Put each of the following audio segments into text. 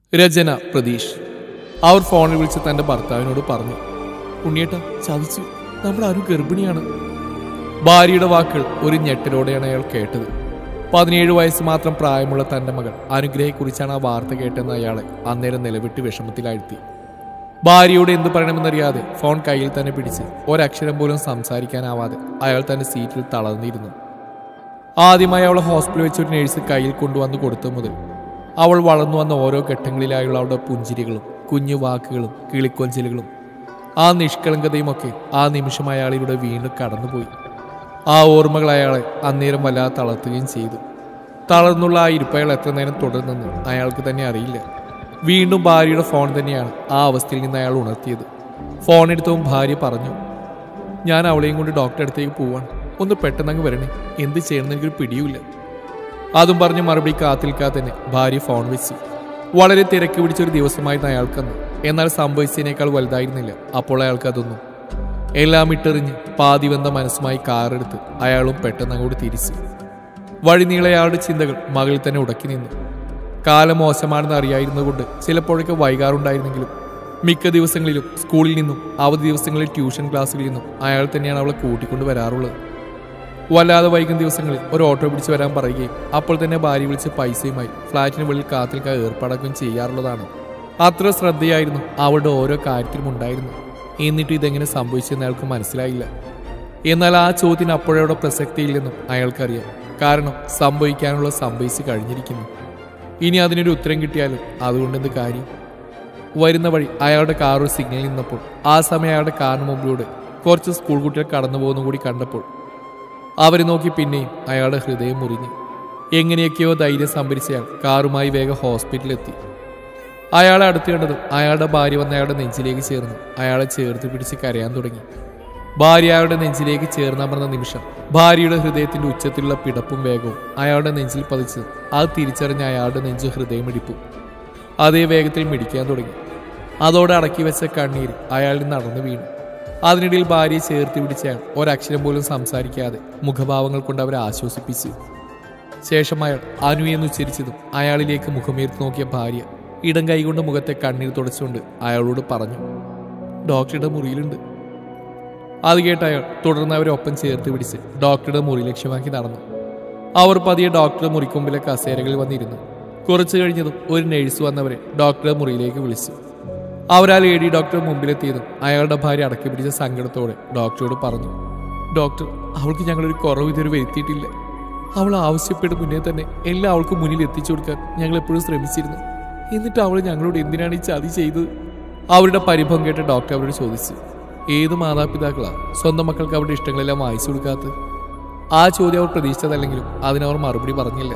രചന പ്രതീഷ് അവർ ഫോണിൽ വിളിച്ച് തന്റെ ഭർത്താവിനോട് പറഞ്ഞു ഉണ്ണിയേട്ട ചതിച്ചു നമ്മൾ ആരും ഗർഭിണിയാണ് ഭാര്യയുടെ വാക്കുകൾ ഒരു ഞെട്ടലോടെയാണ് അയാൾ കേട്ടത് പതിനേഴ് വയസ്സ് മാത്രം പ്രായമുള്ള തന്റെ മകൾ അനുഗ്രഹയെക്കുറിച്ചാണ് ആ വാർത്ത കേട്ടെന്ന് അയാളെ അന്നേരം നിലവിട്ട് വിഷമത്തിലാഴ്ത്തി ഭാര്യയോട് എന്ത് പറയണമെന്നറിയാതെ ഫോൺ കയ്യിൽ തന്നെ പിടിച്ച് ഒരക്ഷരം പോലും സംസാരിക്കാനാവാതെ അയാൾ തന്റെ സീറ്റിൽ തളർന്നിരുന്നു ആദ്യമായി അവളെ ഹോസ്പിറ്റലിൽ വെച്ച് ഒരു നേഴ്സ് കയ്യിൽ കൊണ്ടുവന്ന് കൊടുത്തു മുതൽ അവൾ വളർന്നു വന്ന ഓരോ ഘട്ടങ്ങളിലായുള്ള അവളുടെ പുഞ്ചിരികളും കുഞ്ഞു വാക്കുകളും കിളിക്കൊഞ്ചലുകളും ആ നിഷ്കളങ്കതയും ഒക്കെ ആ നിമിഷം അയാളിലൂടെ വീണ്ടും കടന്നുപോയി ആ ഓർമ്മകൾ അയാളെ അന്നേരം വല്ലാതെ തളർത്തുകയും ചെയ്തു തളർന്നുള്ള ആ ഇരിപ്പ് അയാൾ എത്ര നേരം തുടർന്നെന്ന് അയാൾക്ക് തന്നെ അറിയില്ല വീണ്ടും ഭാര്യയുടെ ഫോൺ തന്നെയാണ് ആ അവസ്ഥയിൽ നിന്ന് അയാൾ ഉണർത്തിയത് ഫോൺ എടുത്തവും ഭാര്യ പറഞ്ഞു ഞാൻ അവളെയും കൊണ്ട് ഡോക്ടറെ അടുത്തേക്ക് പോവാണ് ഒന്ന് പെട്ടെന്നങ്ങ് വരണേ എന്ത് ചെയ്യണമെന്ന് എനിക്കൊരു പിടിയുമില്ല അതും പറഞ്ഞ് മറുപടി കാത്തിൽക്കാതെ തന്നെ ഭാര്യ ഫോൺ വെച്ചു വളരെ തിരക്ക് പിടിച്ചൊരു ദിവസമായിരുന്നു അയാൾക്കന്ന് എന്നാൽ സംഭവിച്ചതിനേക്കാൾ വലുതായിരുന്നില്ല അപ്പോൾ അയാൾക്ക് അതൊന്നും എല്ലാം ഇട്ടെറിഞ്ഞ് പാതി വന്ന മനസ്സുമായി കാറെടുത്ത് അയാളും പെട്ടെന്ന് അങ്ങോട്ട് തിരിച്ചു വഴിനീളെ അയാളുടെ ചിന്തകൾ മകളിൽ തന്നെ ഉടക്കി നിന്നു കാലം മോശമാണെന്ന് അറിയായിരുന്നതുകൊണ്ട് ചിലപ്പോഴൊക്കെ വൈകാറുണ്ടായിരുന്നെങ്കിലും മിക്ക ദിവസങ്ങളിലും സ്കൂളിൽ നിന്നും അവധി ദിവസങ്ങളിൽ ട്യൂഷൻ ക്ലാസ്സിൽ നിന്നും അയാൾ തന്നെയാണ് അവളെ കൂട്ടിക്കൊണ്ട് വരാറുള്ളത് വല്ലാതെ വൈകുന്ന ദിവസങ്ങളിൽ ഒരു ഓട്ടോ പിടിച്ച് വരാൻ പറയുകയും അപ്പോൾ തന്നെ ഭാര്യ വിളിച്ച് പൈസയുമായി ഫ്ലാറ്റിന് വെളിയിൽ കാത്തിൽക്കാൻ ഏർപ്പാടാക്കുകയും ചെയ്യാറുള്ളതാണ് അത്ര ശ്രദ്ധയായിരുന്നു അവളുടെ ഓരോ കാര്യത്തിലും ഉണ്ടായിരുന്നു എന്നിട്ട് ഇതെങ്ങനെ സംഭവിച്ചെന്ന് അയാൾക്ക് മനസ്സിലായില്ല എന്നാൽ ആ ചോദ്യത്തിന് അപ്പോഴവിടെ പ്രസക്തിയില്ലെന്നും അയാൾക്കറിയാം കാരണം സംഭവിക്കാനുള്ള സംഭവിച്ച് കഴിഞ്ഞിരിക്കുന്നു ഇനി അതിനൊരു ഉത്തരം കിട്ടിയാലും അതുകൊണ്ടെന്ത് കാര്യം വരുന്ന വഴി അയാളുടെ കാർ ഒരു സിഗ്നൽ നിന്നപ്പോൾ ആ സമയം അയാളുടെ കാറിന് മുമ്പിലൂടെ കുറച്ച് സ്കൂൾ കുട്ടികൾ കടന്നു പോകുന്ന കൂടി കണ്ടപ്പോൾ അവരെ നോക്കി പിന്നെയും അയാളുടെ ഹൃദയം മുറിഞ്ഞു എങ്ങനെയൊക്കെയോ ധൈര്യം സംഭരിച്ചയാൾ കാറുമായി വേഗം ഹോസ്പിറ്റലിലെത്തി അയാളെ അടുത്ത് കണ്ടതും അയാളുടെ ഭാര്യ വന്ന് അയാളുടെ നെഞ്ചിലേക്ക് ചേർന്നു അയാളെ ചേർത്ത് പിടിച്ച് കരയാൻ തുടങ്ങി ഭാര്യ അയാളുടെ നെഞ്ചിലേക്ക് ചേർന്നമർന്ന നിമിഷം ഭാര്യയുടെ ഹൃദയത്തിന്റെ ഉച്ചത്തിലുള്ള പിടപ്പും വേഗവും അയാളുടെ നെഞ്ചിൽ പതിച്ച് അത് തിരിച്ചറിഞ്ഞ അയാളുടെ നെഞ്ച് ഹൃദയമിടിപ്പും അതേ വേഗത്തിൽ മിടിക്കാൻ തുടങ്ങി അതോടെ അടക്കി വെച്ച കണ്ണീര് അയാളിൽ നിന്ന് നടന്നു വീണു അതിനിടയിൽ ഭാര്യയെ ചേർത്ത് പിടിച്ചയാൾ ഒരക്ഷരം പോലും സംസാരിക്കാതെ മുഖഭാവങ്ങൾ കൊണ്ട് അവരെ ആശ്വസിപ്പിച്ചു ശേഷം അയാൾ അനു എന്ന് ഉച്ചരിച്ചതും അയാളിലേക്ക് മുഖമേർത്ത് നോക്കിയ ഭാര്യ ഇടം കൈകൊണ്ട് മുഖത്തെ കണ്ണീർ തുടച്ചുകൊണ്ട് അയാളോട് പറഞ്ഞു ഡോക്ടറുടെ മുറിയിലുണ്ട് അത് കേട്ട് അയാൾ തുടർന്ന് അവരെ ഒപ്പം ചേർത്ത് പിടിച്ച് ഡോക്ടറുടെ മുറി ലക്ഷ്യമാക്കി നടന്നു അവർ പതിയെ ഡോക്ടറുടെ മുറിക്കുമ്പിലെ കസേരകളിൽ വന്നിരുന്നു കുറച്ചു കഴിഞ്ഞതും ഒരു നഴ്സ് വന്നവരെ ഡോക്ടറുടെ മുറിയിലേക്ക് വിളിച്ചു അവരാ ലേഡി ഡോക്ടർ മുമ്പിലെത്തിയതും അയാളുടെ ഭാര്യ അടക്കി പിടിച്ച സങ്കടത്തോടെ ഡോക്ടറോട് പറഞ്ഞു ഡോക്ടർ അവൾക്ക് ഞങ്ങളൊരു കുറവ് ഇതുവരെ വരുത്തിയിട്ടില്ല അവൾ ആവശ്യപ്പെട്ട മുന്നേ തന്നെ എല്ലാം അവൾക്ക് മുന്നിൽ എത്തിച്ചു കൊടുക്കാൻ ഞങ്ങൾ എപ്പോഴും ശ്രമിച്ചിരുന്നു എന്നിട്ട് അവൾ ഞങ്ങളോട് എന്തിനാണ് ഈ ചതി ചെയ്തത് അവരുടെ പരിഭവം കേട്ട് ഡോക്ടർ അവരോട് ചോദിച്ചു ഏത് മാതാപിതാക്കളാ സ്വന്തം മക്കൾക്ക് അവരുടെ ഇഷ്ടങ്ങളെല്ലാം വായിച്ചു കൊടുക്കാത്തത് ആ ചോദ്യം അവർ പ്രതീക്ഷിച്ചതല്ലെങ്കിലും അതിനവർ മറുപടി പറഞ്ഞില്ല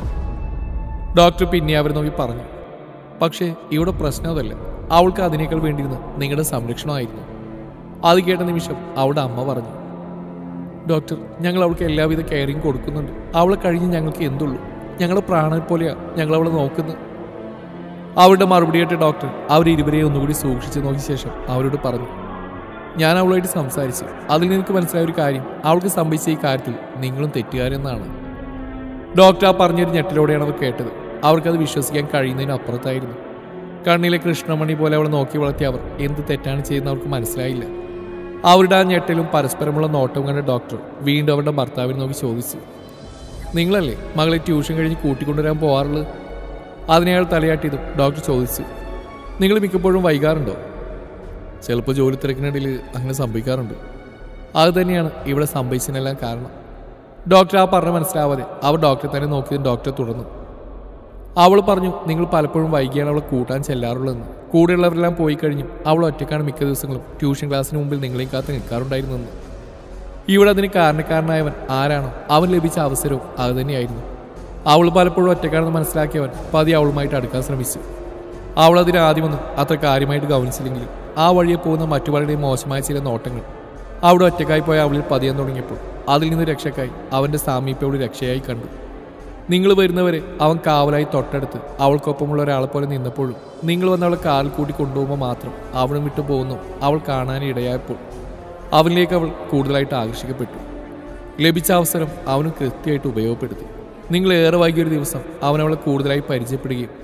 ഡോക്ടർ പിന്നെ അവരെ നോക്കി പറഞ്ഞു പക്ഷേ ഇവിടെ പ്രശ്നം അതല്ല അവൾക്ക് അതിനേക്കാൾ വേണ്ടിയിരുന്നത് നിങ്ങളുടെ സംരക്ഷണമായിരുന്നു അത് കേട്ട നിമിഷം അവളുടെ അമ്മ പറഞ്ഞു ഡോക്ടർ ഞങ്ങൾ അവൾക്ക് എല്ലാവിധ കെയറിങ് കൊടുക്കുന്നുണ്ട് അവളെ കഴിഞ്ഞ് ഞങ്ങൾക്ക് എന്തുള്ളൂ ഞങ്ങളുടെ പ്രാണനെ പോലെയാണ് ഞങ്ങൾ അവളെ നോക്കുന്നത് അവരുടെ മറുപടി കേട്ട ഡോക്ടർ അവരിരുവരെ ഒന്നുകൂടി സൂക്ഷിച്ചു നോക്കിയ ശേഷം അവരോട് പറഞ്ഞു ഞാൻ അവളുമായിട്ട് സംസാരിച്ചു അതിൽ നിനക്ക് മനസ്സിലായ ഒരു കാര്യം അവൾക്ക് സംഭവിച്ച ഈ കാര്യത്തിൽ നിങ്ങളും തെറ്റുകാരെന്നാണ് ഡോക്ടർ ആ പറഞ്ഞൊരു ഞെട്ടിലൂടെയാണ് അവർ കേട്ടത് അവർക്കത് വിശ്വസിക്കാൻ കഴിയുന്നതിന് അപ്പുറത്തായിരുന്നു കണ്ണിലെ കൃഷ്ണമണി പോലെ അവൾ നോക്കി വളർത്തിയ അവർ എന്ത് തെറ്റാണ് ചെയ്യുന്നത് അവർക്ക് മനസ്സിലായില്ല അവരുടെ ആ ഞെട്ടലും പരസ്പരമുള്ള നോട്ടവും കണ്ട ഡോക്ടർ വീണ്ടും അവരുടെ ഭർത്താവിനെ നോക്കി ചോദിച്ചു നിങ്ങളല്ലേ മകളെ ട്യൂഷൻ കഴിഞ്ഞ് കൂട്ടിക്കൊണ്ടുവരാൻ പോകാറുള്ളത് അതിനെ അയാൾ തലയാട്ടിയതും ഡോക്ടർ ചോദിച്ചു നിങ്ങൾ മിക്കപ്പോഴും വൈകാറുണ്ടോ ചിലപ്പോൾ ജോലി തിരക്കിനിടയിൽ അങ്ങനെ സംഭവിക്കാറുണ്ട് അത് തന്നെയാണ് ഇവിടെ സംഭവിച്ചതിനെല്ലാം കാരണം ഡോക്ടർ ആ പറഞ്ഞ മനസ്സിലാവാതെ അവർ ഡോക്ടറെ തന്നെ നോക്കിയതും ഡോക്ടർ തുടർന്നു അവൾ പറഞ്ഞു നിങ്ങൾ പലപ്പോഴും വൈകിയാണ് അവളെ കൂട്ടാൻ ചെല്ലാറുള്ളതെന്ന് കൂടെയുള്ളവരെല്ലാം പോയി കഴിഞ്ഞും അവൾ ഒറ്റക്കാണ് മിക്ക ദിവസങ്ങളും ട്യൂഷൻ ക്ലാസ്സിന് മുമ്പിൽ നിങ്ങളെയും കാത്ത് നിൽക്കാറുണ്ടായിരുന്നെന്ന് ഇവിടെ അതിന് കാരണക്കാരനായവൻ ആരാണോ അവൻ ലഭിച്ച അവസരവും അത് തന്നെയായിരുന്നു അവൾ പലപ്പോഴും ഒറ്റക്കാണെന്ന് മനസ്സിലാക്കിയവൻ പതി അവളുമായിട്ട് അടുക്കാൻ ശ്രമിച്ചു അവൾ അതിന് ആദ്യമൊന്നും അത്ര കാര്യമായിട്ട് ഗവനിച്ചില്ലെങ്കിലും ആ വഴിയെ പോകുന്ന മറ്റു പലരുടെയും മോശമായ ചില നോട്ടങ്ങൾ അവിടെ ഒറ്റക്കായി പോയ അവളിൽ പതിയാൻ തുടങ്ങിയപ്പോൾ അതിൽ നിന്ന് രക്ഷക്കായി അവന്റെ സാമീപ്യം അവൾ രക്ഷയായി കണ്ടു നിങ്ങൾ വരുന്നവരെ അവൻ കാവലായി തൊട്ടടുത്ത് അവൾക്കൊപ്പമുള്ള ഒരാളെ പോലെ നിന്നപ്പോഴും നിങ്ങൾ വന്ന് അവളെ കാറിൽ കൂട്ടി കൊണ്ടുപോകുമ്പോൾ മാത്രം അവളും വിട്ടു പോകുന്നു അവൾ കാണാൻ ഇടയായപ്പോൾ അവനിലേക്ക് അവൾ കൂടുതലായിട്ട് ആകർഷിക്കപ്പെട്ടു ലഭിച്ച അവസരം അവനും കൃത്യമായിട്ട് ഉപയോഗപ്പെടുത്തി നിങ്ങൾ ഏറെ വൈകിയൊരു ദിവസം അവൻ അവളെ കൂടുതലായി പരിചയപ്പെടുകയും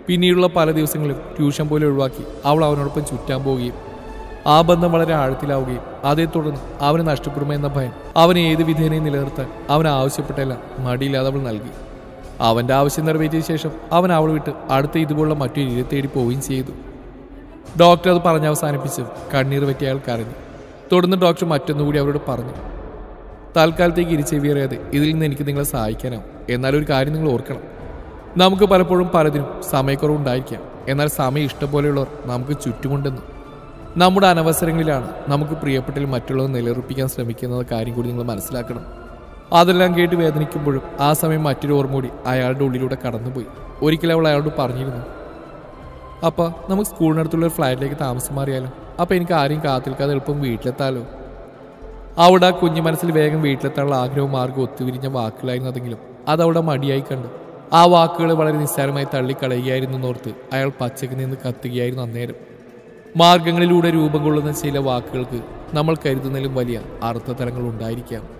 പിന്നീടുള്ള പല ദിവസങ്ങളിലും ട്യൂഷൻ പോലെ ഒഴിവാക്കി അവൾ അവനോടൊപ്പം ചുറ്റാൻ പോവുകയും ആ ബന്ധം വളരെ ആഴത്തിലാവുകയും അതേ തുടർന്ന് അവന് നഷ്ടപ്പെടുമോ എന്ന ഭയം അവനെ ഏത് വിധേനയും നിലനിർത്താൻ അവൻ ആവശ്യപ്പെട്ടല്ല മടിയില്ലാതെ അവൾ നൽകി അവന്റെ ആവശ്യം നിറവേറ്റിയ ശേഷം അവൻ അവൾ വിട്ട് അടുത്ത ഇതുപോലുള്ള മറ്റൊരു ഇരെ തേടി പോവുകയും ചെയ്തു ഡോക്ടർ അത് പറഞ്ഞ് അവസാനിപ്പിച്ചു കണ്ണീർ പറ്റി അയാൾ കരഞ്ഞു തുടർന്ന് ഡോക്ടർ മറ്റൊന്നുകൂടി അവരോട് പറഞ്ഞു തൽക്കാലത്തേക്ക് ഇരിച്ചെവിയറിയാതെ ഇതിൽ നിന്ന് എനിക്ക് നിങ്ങളെ സഹായിക്കാനാവും എന്നാൽ ഒരു കാര്യം നിങ്ങൾ ഓർക്കണം നമുക്ക് പലപ്പോഴും പലതിനും സമയക്കുറവുണ്ടായിരിക്കാം എന്നാൽ സമയം ഇഷ്ടംപോലെയുള്ളവർ നമുക്ക് ചുറ്റുമുണ്ടെന്ന് നമ്മുടെ അനവസരങ്ങളിലാണ് നമുക്ക് പ്രിയപ്പെട്ടിൽ മറ്റുള്ളവർ നിലനിർപ്പിക്കാൻ ശ്രമിക്കുന്ന കാര്യം കൂടി നിങ്ങൾ മനസ്സിലാക്കണം അതെല്ലാം കേട്ട് വേദനിക്കുമ്പോഴും ആ സമയം മറ്റൊരു ഓർമ്മ കൂടി അയാളുടെ ഉള്ളിലൂടെ കടന്നുപോയി ഒരിക്കലും അവൾ അയാളോട് പറഞ്ഞിരുന്നു അപ്പ നമുക്ക് സ്കൂളിനടുത്തുള്ള ഒരു ഫ്ലാറ്റിലേക്ക് താമസം മാറിയാലോ അപ്പൊ എനിക്ക് ആരെയും കാത്തിൽക്കാതെ എളുപ്പം വീട്ടിലെത്താലോ അവിടെ ആ കുഞ്ഞു മനസ്സിൽ വേഗം വീട്ടിലെത്താനുള്ള ആഗ്രഹവും മാർഗം ഒത്തുവിരിഞ്ഞ വാക്കുകളായിരുന്നതെങ്കിലും അത് അവിടെ മടിയായി കണ്ടു ആ വാക്കുകളെ വളരെ നിസ്സാരമായി തള്ളിക്കളയുകയായിരുന്നു എന്നോർത്ത് അയാൾ പച്ചക്ക് നിന്ന് കത്തുകയായിരുന്നു അന്നേരം മാർഗങ്ങളിലൂടെ രൂപം കൊള്ളുന്ന ചില വാക്കുകൾക്ക് നമ്മൾ കരുതുന്നതിലും വലിയ അർത്ഥതലങ്ങൾ ഉണ്ടായിരിക്കാം